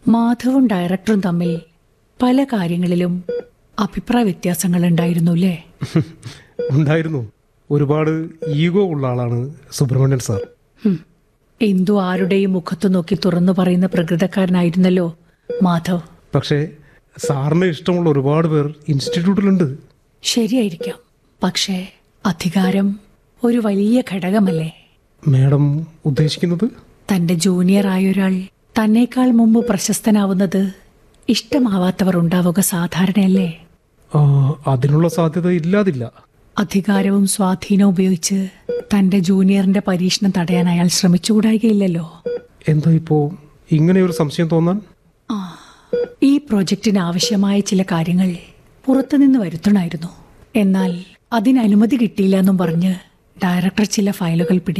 മാധവും ഡയറക്ടറും തമ്മിൽ പല കാര്യങ്ങളിലും അഭിപ്രായ വ്യത്യാസങ്ങൾ ഉണ്ടായിരുന്നു അല്ലേ ഉണ്ടായിരുന്നു ഒരുപാട് ഈഗോ ഉള്ള ആളാണ് സുബ്രഹ്മണ്യൻ സാർ ഹും. എന്തു ആരുടെയും മുഖത്തു നോക്കി തുറന്നു പറയുന്ന പ്രകൃതക്കാരനായിരുന്നല്ലോ മാധവ് പക്ഷേ സാറിന് ഇഷ്ടമുള്ള ഒരുപാട് പേർ ഇൻസ്റ്റിറ്റ്യൂട്ടിലുണ്ട് ശരിയായിരിക്കാം പക്ഷേ അധികാരം ഒരു വലിയ ഘടകമല്ലേ മാഡം ഉദ്ദേശിക്കുന്നത് തന്റെ ജൂനിയർ ആയൊരാൾ തന്നേക്കാൾ മുമ്പ് പ്രശസ്തനാവുന്നത് ഇഷ്ടമാവാത്തവർ ഉണ്ടാവുക സാധാരണയല്ലേ ആ, അതിനുള്ള സാധ്യത ഇല്ലാതില്ല അധികാരവും സ്വാധീനവും ഉപയോഗിച്ച് തന്റെ ജൂനിയറിന്റെ പരീക്ഷണം തടയാൻ അയാൾ ശ്രമിച്ചുകൂടായികയില്ലല്ലോ എന്താ ഇപ്പോ ഇങ്ങനെ ഒരു സംശയം തോന്നാൻ ഈ പ്രോജക്റ്റിന് ആവശ്യമായ ചില കാര്യങ്ങൾ പുറത്തുനിന്ന് വരുത്തണമായിരുന്നു എന്നാൽ അതിന് അനുമതി കിട്ടിയില്ല എന്നും പറഞ്ഞ് ഡയറക്ടർ ചില ഫയലുകൾ പിടിച്ചു